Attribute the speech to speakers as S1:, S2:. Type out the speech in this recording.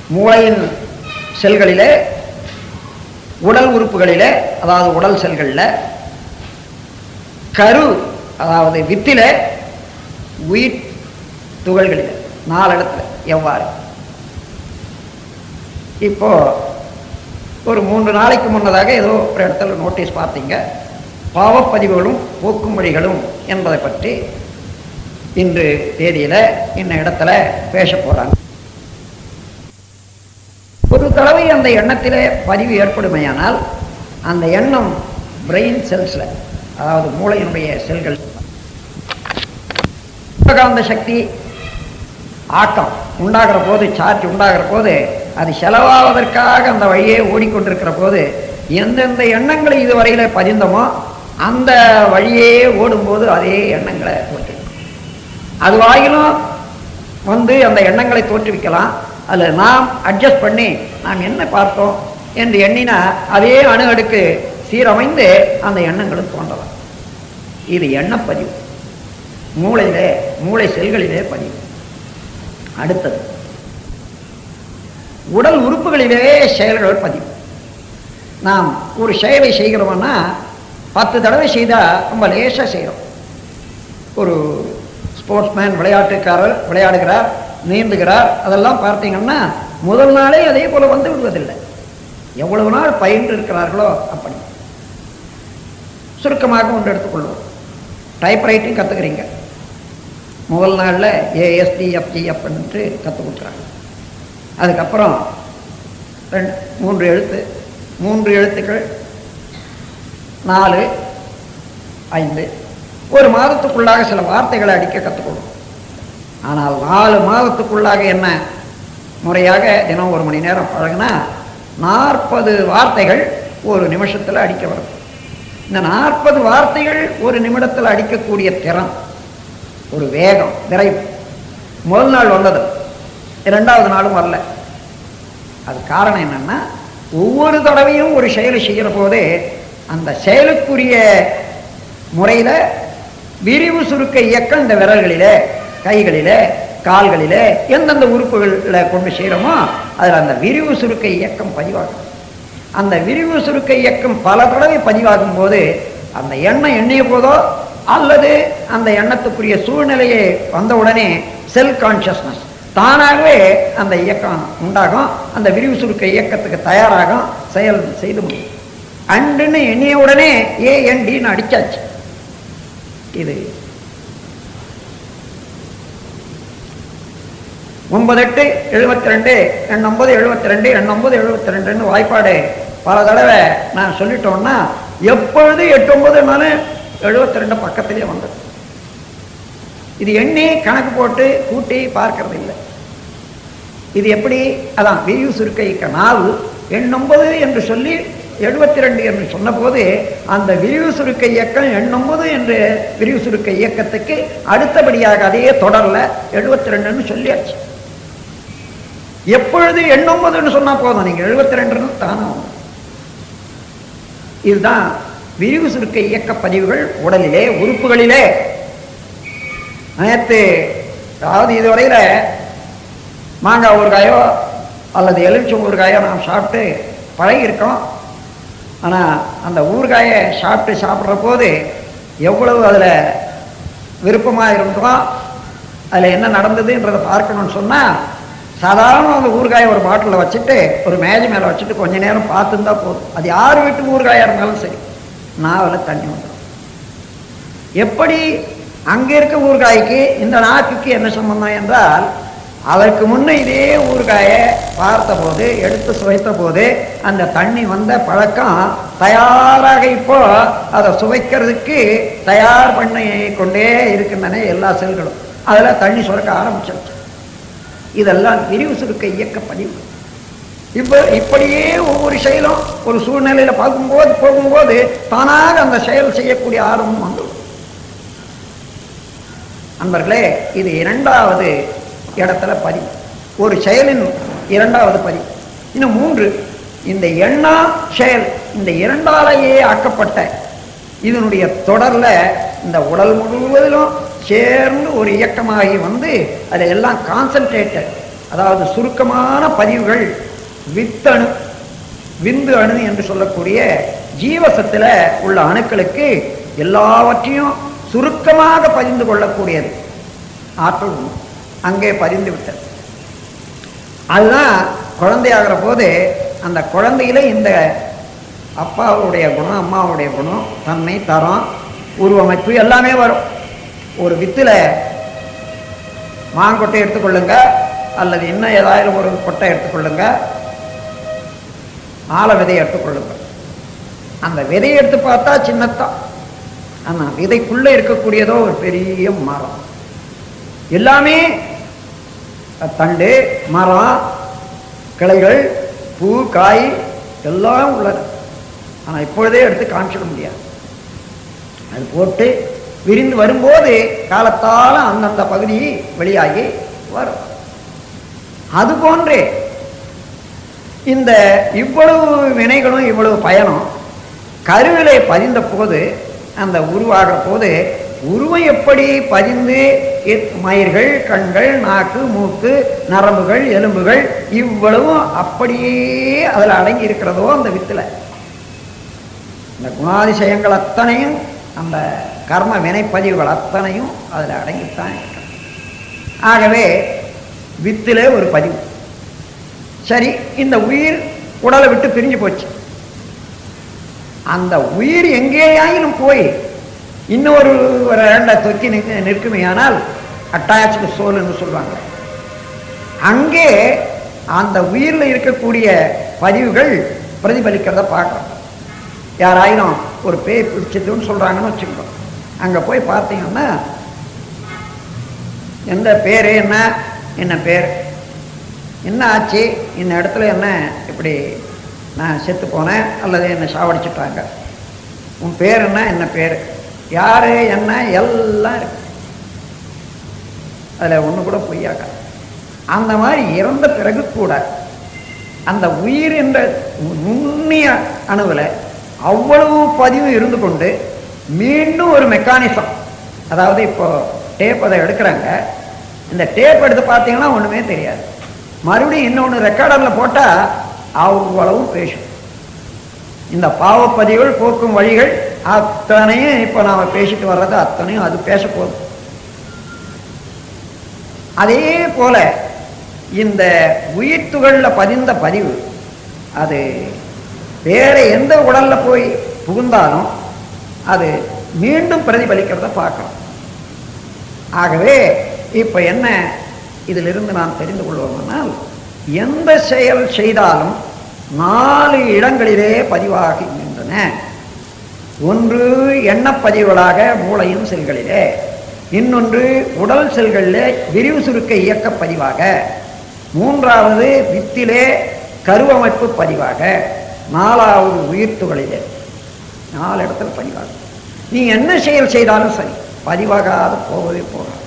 S1: மூளையின் செல்களிலே உடல் உறுப்புகளிலே அதாவது உடல் செல்களில் கரு அதாவது வித்தில உயிர் துகள்களில் நாலு இடத்துல எவ்வாறு இப்போ ஒரு மூன்று நாளைக்கு முன்னதாக ஏதோ ஒரு இடத்துல நோட்டீஸ் பார்த்தீங்க பாவப்பதிவுகளும் போக்கும் வழிகளும் என்பதை பற்றி இன்று தேதியில் இன்ன இடத்துல பேச போகிறாங்க ஒரு தடவை அந்த எண்ணத்திலே பதிவு ஏற்படுமையானால் அந்த எண்ணம் பிரெயின் செல்ஸில் அதாவது மூளையினுடைய செல்கள் ஜீவகாந்த சக்தி ஆக்கம் உண்டாகிற போது சார்ஜ் உண்டாகிற போது அது செலவாவதற்காக அந்த வழியே ஓடிக்கொண்டிருக்கிற போது எந்தெந்த எண்ணங்களை இதுவரையில பதிந்தோமோ அந்த வழியே ஓடும்போது அதே எண்ணங்களை தோற்றுவிக்கும் அதுவாயிலும் வந்து அந்த எண்ணங்களை தோற்றுவிக்கலாம் அதில் நாம் அட்ஜஸ்ட் பண்ணி நாம் என்ன பார்த்தோம் என்று எண்ணினா அதே அணு அடுக்கு சீரமைந்து அந்த எண்ணங்களும் தோன்றலாம் இது எண்ணப்பதிவு மூளையிலே மூளை செல்களிலே பதிவு அடுத்தது உடல் உறுப்புகளிலே செயல்கள் பதிவு நாம் ஒரு செயலை செய்கிறோம்னா பத்து தடவை செய்தால் ரொம்ப லேசாக செய்கிறோம் ஒரு ஸ்போர்ட்ஸ்மேன் விளையாட்டுக்காரர் விளையாடுகிறார் நீந்துகிறார் அதெல்லாம் பார்த்தீங்கன்னா முதல் நாளே அதே போல் வந்து விடுவதில்லை எவ்வளவு நாள் பயின்று இருக்கிறார்களோ அப்படி சுருக்கமாக ஒன்று எடுத்துக்கொள்வோம் டைப் ரைட்டிங் கற்றுக்கிறீங்க முதல் நாளில் ஏஎஸ்டிஎஃப்ஜிஎஃப் என்று கற்றுக் கொடுக்குறாங்க அதுக்கப்புறம் ரெண்டு மூன்று எழுத்து மூன்று எழுத்துக்கள் நாலு ஐந்து ஒரு மாதத்துக்குள்ளாக சில வார்த்தைகளை அடிக்க கற்றுக்கொள்ளும் ஆனால் நாலு மாதத்துக்குள்ளாக என்ன முறையாக தினம் ஒரு மணி நேரம் பழகினா நாற்பது வார்த்தைகள் ஒரு நிமிஷத்தில் அடிக்க வரும் இந்த நாற்பது வார்த்தைகள் ஒரு நிமிடத்தில் அடிக்கக்கூடிய திறன் ஒரு வேகம் விரைவு முதல் நாள் வந்தது இரண்டாவது நாளும் வரல அது காரணம் என்னன்னா ஒவ்வொரு தடவையும் ஒரு செயலை செய்கிற போதே அந்த செயலுக்குரிய முறையில் விரிவு சுருக்க இயக்கம் இந்த விரல்களிலே கைகளிலே கால்களிலே எந்தெந்த உறுப்புகளில் கொண்டு செய்கிறோமோ அதில் அந்த விரிவு சுருக்க இயக்கம் பதிவாகும் அந்த விரிவு சுருக்க இயக்கம் பல தடவை பதிவாகும் போது அந்த எண்ணம் எண்ணிய போதோ அல்லது அந்த எண்ணத்துக்குரிய சூழ்நிலையை வந்தவுடனே செல் கான்சியஸ்னஸ் தானாகவே அந்த இயக்கம் உண்டாகும் அந்த விரிவு சுருக்க இயக்கத்துக்கு தயாராகும் செயல் செய்து முடியும் அண்டுன்னு எண்ணிய உடனே ஏஎன்டின்னு அடிச்சாச்சு இது ஒன்பது எட்டு எழுபத்தி ரெண்டு எண்ணொம்பது எழுபத்தி ரெண்டு எண்ணொம்பது எழுபத்தி ரெண்டுன்னு வாய்ப்பாடு பல தடவை நான் சொல்லிட்டோம்னா எப்பொழுது எட்டு ஒன்பதுனாலும் எழுபத்தி ரெண்டு பக்கத்திலே வந்தது இது எண்ணி கணக்கு போட்டு கூட்டி பார்க்கறது இல்லை இது எப்படி அதான் விரிவு சுருக்க நாவு எண்ணொன்பது என்று சொல்லி எழுபத்தி ரெண்டு என்று சொன்னபோது அந்த விரிவு சுருக்க இயக்கம் எண்ணொன்பது என்று விரிவு சுருக்க இயக்கத்துக்கு அடுத்தபடியாக அதே தொடரல எழுபத்தி ரெண்டுன்னு சொல்லியாச்சு எப்பொழுது எண்ணொன்பதுன்னு சொன்னா போதும் நீங்க எழுபத்தி ரெண்டுன்னு தானே வரும். இதுதான் விரிவு சுருக்க இயக்க பதிவுகள் உடலிலே உறுப்புகளிலே நேற்று அதாவது இதுவரையில் மாங்காய் ஊறுகாயோ அல்லது எலுமிச்சம் ஊறுகாயோ நாம் சாப்பிட்டு பழகியிருக்கோம் ஆனால் அந்த ஊறுகாயை சாப்பிட்டு சாப்பிட்ற போது எவ்வளவு அதில் விருப்பமாக இருந்தோம் அதில் என்ன நடந்ததுன்றதை பார்க்கணும்னு சொன்னால் சாதாரண அந்த ஊறுகாயை ஒரு பாட்டிலில் வச்சுட்டு ஒரு மேஜை மேலே வச்சுட்டு கொஞ்ச நேரம் பார்த்துருந்தா போதும் அது யார் வீட்டு ஊறுகாயாக இருந்தாலும் சரி நாவில் தண்ணி வந்துடும் எப்படி அங்கே இருக்க ஊறுகாய்க்கு இந்த நாக்குக்கு என்ன சம்பந்தம் என்றால் அதற்கு முன்னே இதே ஊறுகாயை பார்த்தபோது எடுத்து சுவைத்த போது அந்த தண்ணி வந்த பழக்கம் தயாராக இப்போ அதை சுவைக்கிறதுக்கு தயார் பண்ணி கொண்டே இருக்கின்றன எல்லா செல்களும் அதில் தண்ணி சுரக்க ஆரம்பிச்சிருச்சு இதெல்லாம் விரிவு சுருக்க இயக்க பதிவு இப்போ இப்படியே ஒவ்வொரு செயலும் ஒரு சூழ்நிலையில் பார்க்கும்போது போகும்போது தானாக அந்த செயல் செய்யக்கூடிய ஆர்வம் வந்துடும் அன்பர்களே இது இரண்டாவது இடத்துல பதிவு ஒரு செயலின் இரண்டாவது பதிவு இன்னும் மூன்று இந்த எண்ணா செயல் இந்த இரண்டாலேயே ஆக்கப்பட்ட இதனுடைய தொடர்ல இந்த உடல் முழுவதிலும் சேர்ந்து ஒரு இயக்கமாகி வந்து அது எல்லாம் கான்சன்ட்ரேட்டட் அதாவது சுருக்கமான பதிவுகள் வித்தணு விந்து அணு என்று சொல்லக்கூடிய ஜீவசத்தில் உள்ள அணுக்களுக்கு எல்லாவற்றையும் சுருக்கமாக பதிந்து கொள்ளக்கூடியது ஆற்றல் உண்டு. அங்கே பதிந்து விட்டது அதுதான் குழந்தையாகிற போது அந்த குழந்தையில இந்த அப்பாவுடைய குணம் அம்மாவுடைய குணம் தன்மை தரம் உருவமைப்பு எல்லாமே வரும் ஒரு வித்துல மாங்கொட்டை எடுத்துக்கொள்ளுங்க அல்லது இன்னும் ஏதாவது ஒரு கொட்டை எடுத்துக்கொள்ளுங்க ஆல விதையை எடுத்துக்கொள்ளுங்க அந்த விதையை எடுத்து பார்த்தா சின்னத்தான் ஆனால் விதைக்குள்ள இருக்கக்கூடியதோ ஒரு பெரிய மரம் எல்லாமே தண்டு மரம் கிளைகள் பூ காய் எல்லாம் உள்ளது ஆனால் இப்பொழுதே எடுத்து காமிச்சிட முடியாது அது போட்டு விரிந்து வரும்போது காலத்தால் அந்தந்த பகுதி வெளியாகி வரும் அது போன்றே இந்த இவ்வளவு வினைகளும் இவ்வளவு பயனும் கருவிலை பதிந்த போது அந்த உருவாகிற போது உருவம் எப்படி பதிந்து இ- மயிர்கள் கண்கள் நாக்கு மூக்கு நரம்புகள் எலும்புகள் இவ்வளவும் அப்படியே அதில் அடங்கி இருக்கிறதோ அந்த வித்துல இந்த குணாதிசயங்கள் அத்தனையும் அந்த கர்ம வினைப்பதிவுகள் அத்தனையும் அதில் அடங்கித்தான் இருக்கிறது ஆகவே வித்திலே ஒரு பதிவு சரி இந்த உயிர் உடலை விட்டு பிரிஞ்சு போச்சு அந்த உயிர் எங்கேயாயினும் போய் இன்னொரு ஒரு ரெண்டை தொக்கி நிற்க நிற்குமையானால் அட்டாச்சு சோல் என்று சொல்லுவாங்க அங்கே அந்த உயிரில் இருக்கக்கூடிய பதிவுகள் பிரதிபலிக்கிறத பார்க்குறோம் யாராயினும் ஒரு பேய் பிடிச்சதுன்னு சொல்கிறாங்கன்னு வச்சுக்கோ அங்கே போய் பார்த்தீங்கன்னா எந்த பேர் என்ன என்ன பேர் என்ன ஆச்சு இந்த இடத்துல என்ன இப்படி நான் செத்து போனேன் அல்லது என்னை சாவடிச்சிட்டாங்க உன் பேர் என்ன என்ன பேர் யார் என்ன எல்லாம் இருக்கு அதில் ஒன்று கூட பொய்யாக்க அந்த மாதிரி இறந்த பிறகு கூட அந்த உயிர் என்ற நுண்ணிய அணுவில் அவ்வளவு பதிவு இருந்து கொண்டு மீண்டும் ஒரு மெக்கானிசம் அதாவது இப்போ டேப் அதை எடுக்கிறாங்க இந்த டேப் எடுத்து பார்த்தீங்கன்னா ஒன்றுமே தெரியாது மறுபடியும் இன்னொன்று ரெக்கார்டரில் போட்டால் அவ்வளவு பேசும் இந்த பாவப்பதிவுகள் போக்கும் வழிகள் அத்தனையும் இப்போ நாம் பேசிட்டு வர்றது அத்தனையும் அது பேச போகுது அதே போல இந்த உயிர் துகள்ல பதிந்த பதிவு அது வேற எந்த உடல்ல போய் புகுந்தாலும் அது மீண்டும் பிரதிபலிக்கிறத பார்க்கலாம் ஆகவே இப்ப என்ன இதிலிருந்து நாம் தெரிந்து கொள்வோமானால் எந்த செயல் செய்தாலும் நாலு இடங்களிலே பதிவாகின்றன ஒன்று எண்ணப்பதிவுகளாக மூளையின் செல்களிலே இன்னொன்று உடல் செல்களிலே விரிவு சுருக்க இயக்க பதிவாக மூன்றாவது வித்திலே கருவமைப்பு பதிவாக நாலாவது உயிர்த்துகளிலே நாலு இடத்துல பதிவாகும் நீ என்ன செயல் செய்தாலும் சரி பதிவாகாத போகவே போகாது